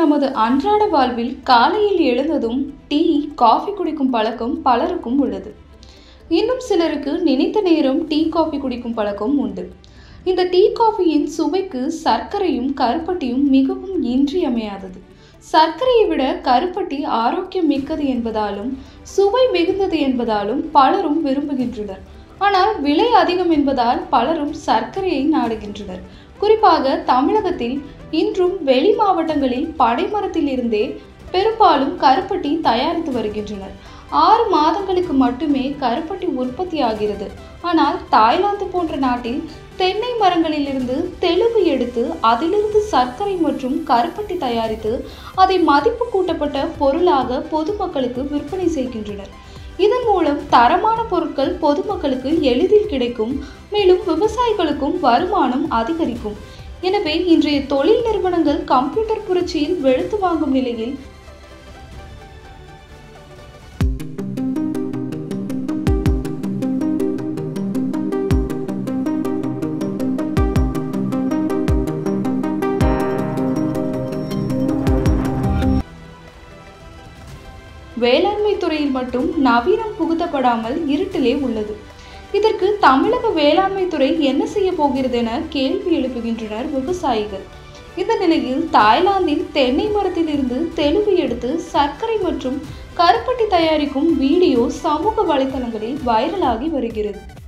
நமது அன்றாட வாழ்வில் காலையில் எழுந்ததும் டீ காஃபி குடிக்கும் பழக்கம் பலருக்கும் உள்ளது இன்னும் சிலருக்கு நினைத்த நேரம் டீ காஃபி குடிக்கும் பழக்கம் உண்டு இந்த டீ காஃபியின் சுவைக்கு சர்க்கரையும் கருப்பட்டியும் மிகவும் இன்றியமையாதது சர்க்கரையை விட கருப்பட்டி ஆரோக்கியம் மிக்கது என்பதாலும் சுவை மிகுந்தது என்பதாலும் பலரும் விரும்புகின்றனர் ஆனால் விலை அதிகம் என்பதால் பலரும் சர்க்கரையை நாடுகின்றனர் குறிப்பாக தமிழகத்தில் இன்றும் வெளி மாவட்டங்களில் பனைமரத்தில் இருந்தே பெரும்பாலும் கருப்பட்டி தயாரித்து வருகின்றனர் ஆறு மாதங்களுக்கு மட்டுமே கருப்பட்டி உற்பத்தி ஆகிறது ஆனால் தாய்லாந்து போன்ற நாட்டில் தென்னை மரங்களிலிருந்து தெளுவு எடுத்து அதிலிருந்து சர்க்கரை மற்றும் கருப்பட்டி தயாரித்து அதை மதிப்பு கூட்டப்பட்ட பொருளாக பொதுமக்களுக்கு விற்பனை செய்கின்றனர் இதன் மூலம் தரமான பொருட்கள் பொதுமக்களுக்கு எளிதில் கிடைக்கும் மேலும் விவசாயிகளுக்கும் வருமானம் அதிகரிக்கும் எனவே இன்றைய தொழில் நிறுவனங்கள் கம்ப்யூட்டர் புரட்சியில் வெளுத்து வாங்கும் நிலையில் வேளாண்மை துறையில் மட்டும் நவீனம் புகுத்தப்படாமல் இருட்டிலே உள்ளது இதற்கு தமிழக வேளாண்மை துறை என்ன செய்ய போகிறது என கேள்வி எழுப்புகின்றனர் விவசாயிகள் இந்த நிலையில் தாய்லாந்தில் தென்னை மரத்தில் இருந்து தெளிவு எடுத்து சர்க்கரை மற்றும் கருப்பட்டி தயாரிக்கும் வீடியோ சமூக வலைதளங்களில் வைரலாகி வருகிறது